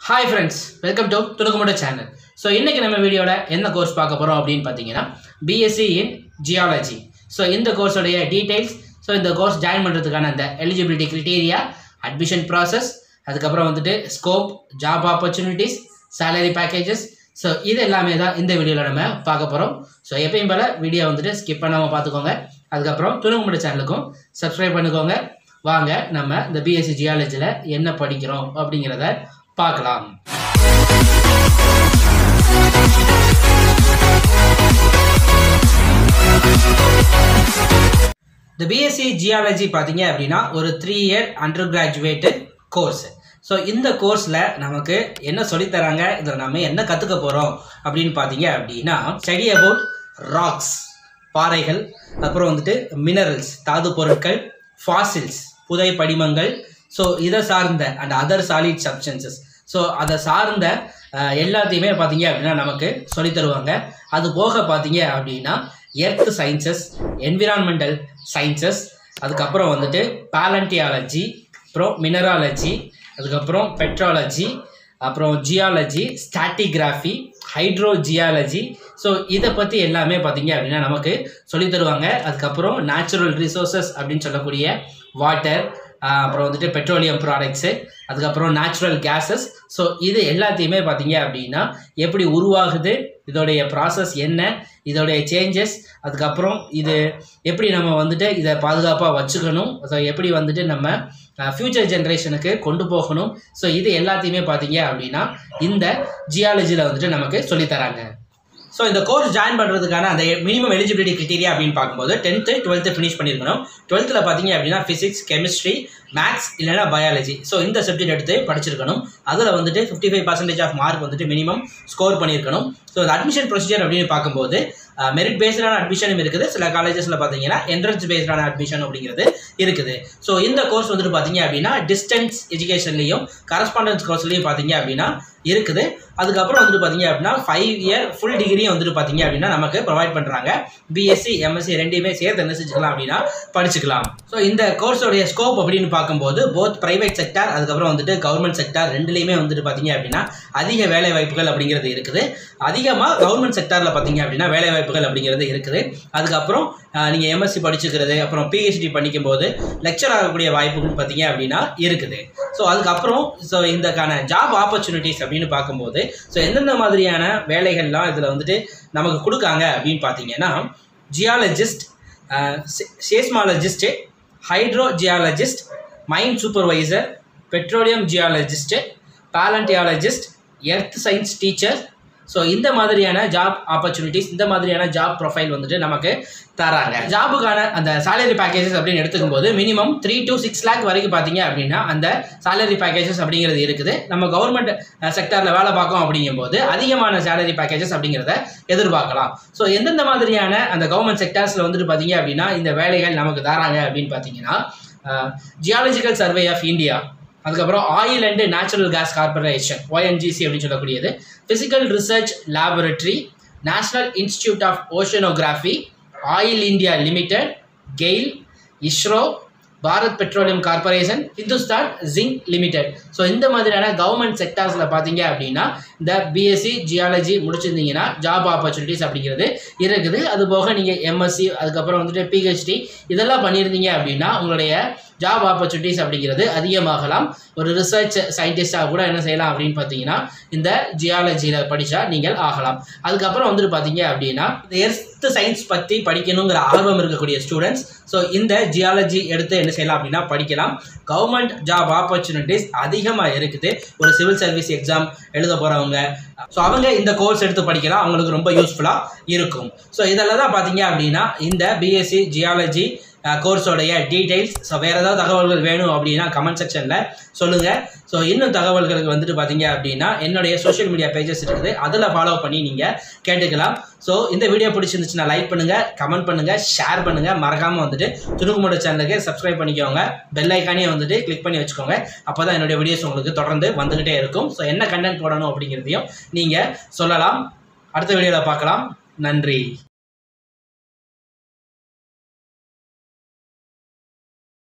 hi friends welcome to துணுக்குமுட channel so இன்றைக்கி நம்ம வீடியோவில் என்ன கோர்ஸ் பார்க்க போகிறோம் அப்படின்னு பார்த்தீங்கன்னா பிஎஸ்சி இன் ஜியாலஜி ஸோ இந்த கோர்ஸோடைய டீடைல்ஸ் ஸோ இந்த கோர்ஸ் ஜாயின் பண்ணுறதுக்கான அந்த எலிஜிபிலிட்டி க்ரிட்டீரியா அட்மிஷன் ப்ராசஸ் அதுக்கப்புறம் வந்துட்டு scope job opportunities salary packages so இது எல்லாமே தான் இந்த வீடியோவில் நம்ம பார்க்க போகிறோம் ஸோ எப்பயும் போல் வீடியோ வந்துட்டு ஸ்கிப் பண்ணாமல் பார்த்துக்கோங்க அதுக்கப்புறம் துணுக்குமுட சேனலுக்கும் சப்ஸ்கிரைப் பண்ணிக்கோங்க வாங்க நம்ம இந்த பிஎஸ்சி ஜியாலஜியில் என்ன படிக்கிறோம் அப்படிங்கிறத பார்க்கலாம் இந்த பிஎஸ்சி ஜியாலஜி பார்த்தீங்க அப்படின்னா ஒரு three year under graduated course so இந்த கோர்ஸில் நமக்கு என்ன சொல்லித்தராங்க இதில் நம்ம என்ன கற்றுக்க போகிறோம் அப்படின்னு பார்த்தீங்க அப்படின்னா ஸ்டடி அபவுட் ராக்ஸ் பாறைகள் அப்புறம் வந்துட்டு மினரல்ஸ் தாது பொருட்கள் ஃபாசில்ஸ் புதை படிமங்கள் ஸோ இதை சார்ந்த and other solid substances so அதை சார்ந்த அஹ், எல்லாத்தையுமே பார்த்தீங்க அப்படின்னா நமக்கு சொல்லித் தருவாங்க அது போக பார்த்தீங்க அப்படின்னா எர்த் சயின்சஸ் என்விரான்மெண்டல் சயின்சஸ் அதுக்கப்புறம் வந்துட்டு பேலண்டியாலஜி அப்புறம் மினராலஜி அதுக்கப்புறம் பெட்ராலஜி அப்புறம் ஜியாலஜி ஸ்டாட்டிகிராஃபி ஹைட்ரோஜியாலஜி ஸோ இதை பற்றி எல்லாமே பார்த்தீங்க அப்படின்னா நமக்கு சொல்லித் தருவாங்க அதுக்கப்புறம் நேச்சுரல் ரிசோர்சஸ் அப்படின்னு சொல்லக்கூடிய வாட்டர் அப்புறம் வந்துட்டு பெட்ரோலியம் ப்ராடக்ட்ஸு அதுக்கப்புறம் நேச்சுரல் கேஸஸ் ஸோ இது எல்லாத்தையுமே பார்த்தீங்க அப்படின்னா எப்படி உருவாகுது இதோடைய ப்ராசஸ் என்ன இதோடைய சேஞ்சஸ் அதுக்கப்புறம் இது எப்படி நம்ம வந்துட்டு இதை பாதுகாப்பாக வச்சுக்கணும் ஸோ எப்படி வந்துட்டு நம்ம ஃப்யூச்சர் ஜென்ரேஷனுக்கு கொண்டு போகணும் ஸோ இது எல்லாத்தையுமே பார்த்தீங்க அப்படின்னா இந்த ஜியாலஜியில் வந்துட்டு நமக்கு சொல்லித் தராங்க ஸோ இந்த கோர்ஸ் ஜாயின் பண்ணுறதுக்கான அந்த மினிமம் எலிஜிபிலிட்டி கிரிட்டீரியா அப்படின்னு பார்க்கும்போது டென்த்து டுவெல்த்து ஃபினிஷ் பண்ணியிருக்கணும் டுவெல்த்தில் பார்த்தீங்க அப்படின்னா ஃபிசிக்ஸ் கெமிஸ்ட்ரி மேக்ஸ் இல்லைனா பயாலஜி ஸோ இந்த சப்ஜெக்ட் எடுத்து படிச்சிருக்கணும் அதில் வந்துட்டு fifty five percentage of mark வந்துட்டு மினிமம் ஸ்கோர் பண்ணியிருக்கணும் ஸோ இந்த அட்மிஷன் ப்ரொசீஜர் அப்படின்னு பார்க்கும்போது மெரிட் பேஸ்டான அட்மிஷனும் இருக்குது சில காலேஜஸில் பார்த்தீங்கன்னா என்ட்ரன்ஸ் பேஸ்டான அட்மிஷன் அப்படிங்கிறது இருக்குது ஸோ இந்த கோர்ஸ் வந்துட்டு பார்த்தீங்க அப்படின்னா டிஸ்டன்ஸ் எஜுகேஷன்லையும் கரஸ்பாண்டன்ஸ் கோர்ஸ்லையும் பார்த்தீங்க அப்படின்னா இருக்குது அதுக்கப்புறம் வந்துட்டு பார்த்தீங்க அப்படின்னா ஃபைவ் இயர் ஃபுல் டிகிரியும் வந்துட்டு பார்த்தீங்க அப்படின்னா நமக்கு ப்ரொவைட் பண்ணுறாங்க பிஎஸ்சி எம்எஸ்சி ரெண்டையுமே சேர்த்து என்ன செஞ்சுக்கலாம் அப்படின்னா படிச்சுக்கலாம் ஸோ இந்த கோர்ஸோடைய ஸ்கோப் அப்படின்னு பார்க்கும்போது போத் பிரைவேட் செக்டார் அதுக்கப்புறம் வந்துட்டு கவர்மெண்ட் செக்டார் ரெண்டுலேயுமே வந்துட்டு பார்த்தீங்க அப்படின்னா அதிக வேலை வாய்ப்புகள் அப்படிங்கிறது இருக்குது அதிகமாக கவர்மெண்ட் செக்டாரில் பார்த்தீங்க அப்படின்னா வேலை வாய்ப்புகள் அப்படிங்கிறது இருக்குது அதுக்கப்புறம் நீங்கள் எம்எஸ்சி படிச்சுக்கிறது அப்புறம் பிஹெச்டி பண்ணிக்கும் போது லெக்சர் ஆகக்கூடிய வாய்ப்புகள் பார்த்தீங்க அப்படின்னா இருக்குது ஸோ அதுக்கப்புறம் ஸோ இந்தக்கான ஜாப் ஆப்பர்ச்சுனிட்டிஸ் அப்படின்னு பார்க்கும்போது ஸோ எந்தெந்த மாதிரியான வேலைகள்லாம் இதில் வந்துட்டு நமக்கு கொடுக்காங்க அப்படின்னு பார்த்தீங்கன்னா geologist seismologist hydro geologist mine supervisor petroleum geologist paleontologist earth science teacher so இந்த மாதிரியான ஜாப் ஆப்பர்ச்சுனிட்டிஸ் இந்த மாதிரியான ஜாப் ப்ரொஃபைல் வந்துட்டு நமக்கு தராங்க ஜாபுக்கான அந்த salary பேக்கேஜஸ் அப்படின்னு எடுத்துக்கும் போது minimum three to six lakh வரைக்கும் பார்த்தீங்க அப்படின்னா அந்த salary பேக்கேஜஸ் அப்படிங்கிறது இருக்குது நம்ம கவர்மெண்ட் செக்டாரில் வேலை பார்க்கோம் அப்படிங்கும்போது அதிகமான salary பேக்கேஜஸ் அப்படிங்கிறத எதிர்பார்க்கலாம் ஸோ எந்தெந்த மாதிரியான அந்த கவர்மெண்ட் செக்டார்ஸில் வந்துட்டு பார்த்தீங்க அப்படின்னா இந்த வேலைகள் நமக்கு தராங்க அப்படின்னு பார்த்தீங்கன்னா ஜியாலஜிக்கல் சர்வே ஆஃப் இந்தியா அதுக்கப்புறம் oil and natural gas corporation ONGC அப்படின்னு சொல்லக்கூடியது physical research laboratory national institute of oceanography oil India limited GAIL ISRO Bharat petroleum corporation Hindustan zinc limited so இந்த மாதிரியான கவர்மெண்ட் செக்டார்ஸில் பார்த்தீங்க அப்படின்னா இந்த பிஎஸ்சி ஜியாலஜி முடிச்சிருந்தீங்கன்னா ஜாப் ஆப்பர்ச்சுனிட்டிஸ் அப்படிங்கிறது இருக்குது அது போக நீங்கள் எம்எஸ்சி அதுக்கப்புறம் வந்துட்டு பிஹெச்டி இதெல்லாம் பண்ணியிருந்தீங்க அப்படின்னா உங்களுடைய ஜாப் ஆப்பர்ச்சுனிட்டிஸ் அப்படிங்கிறது அதிகமாகலாம் ஒரு ரிசர்ச் சயின்டிஸ்டாக கூட என்ன செய்யலாம் அப்படின்னு பார்த்தீங்கன்னா இந்த ஜியாலஜியில் படித்தா நீங்கள் ஆகலாம் அதுக்கப்புறம் வந்துட்டு பார்த்தீங்க அப்படின்னா இந்த எர்த் சயின்ஸ் பற்றி படிக்கணுங்கிற ஆர்வம் இருக்கக்கூடிய ஸ்டூடெண்ட்ஸ் ஸோ இந்த ஜியாலஜி எடுத்து என்ன செய்யலாம் அப்படின்னா படிக்கலாம் கவர்மெண்ட் ஜாப் ஆப்பர்ச்சுனிட்டிஸ் அதிகமாக இருக்குது ஒரு சிவில் சர்வீஸ் எக்ஸாம் எழுத போகிறவங்க ஸோ அவங்க இந்த கோர்ஸ் எடுத்து படிக்கலாம் அவங்களுக்கு ரொம்ப யூஸ்ஃபுல்லாக இருக்கும் ஸோ இதெல்லாம் தான் பார்த்தீங்க அப்படின்னா இந்த பிஎஸ்சி ஜியாலஜி கோர்ஸோடைய டீடைல்ஸ் ஸோ வேறு ஏதாவது தகவல்கள் வேணும் அப்படின்னா கமெண்ட் செக்ஷனில் சொல்லுங்கள் ஸோ இன்னும் தகவல்களுக்கு வந்துட்டு பார்த்தீங்க அப்படின்னா என்னுடைய சோஷியல் மீடியா பேஜஸ் இருக்குது அதில் ஃபாலோ பண்ணி நீங்கள் கேட்டுக்கலாம் ஸோ இந்த வீடியோ பிடிச்சிருந்துச்சுன்னா லைக் பண்ணுங்கள் கமெண்ட் பண்ணுங்கள் ஷேர் பண்ணுங்கள் மறக்காமல் வந்துட்டு துணுக்குமுட சேனலுக்கு சப்ஸ்கிரைப் பண்ணிக்கோங்க பெல் ஐக்கானே வந்துட்டு கிளிக் பண்ணி வச்சுக்கோங்க அப்போ தான் என்னுடைய வீடியோஸ் உங்களுக்கு தொடர்ந்து வந்துக்கிட்டே இருக்கும் ஸோ என்ன கண்டென்ட் போடணும் அப்படிங்கிறதையும் நீங்கள் சொல்லலாம் அடுத்த வீடியோவில் பார்க்கலாம் நன்றி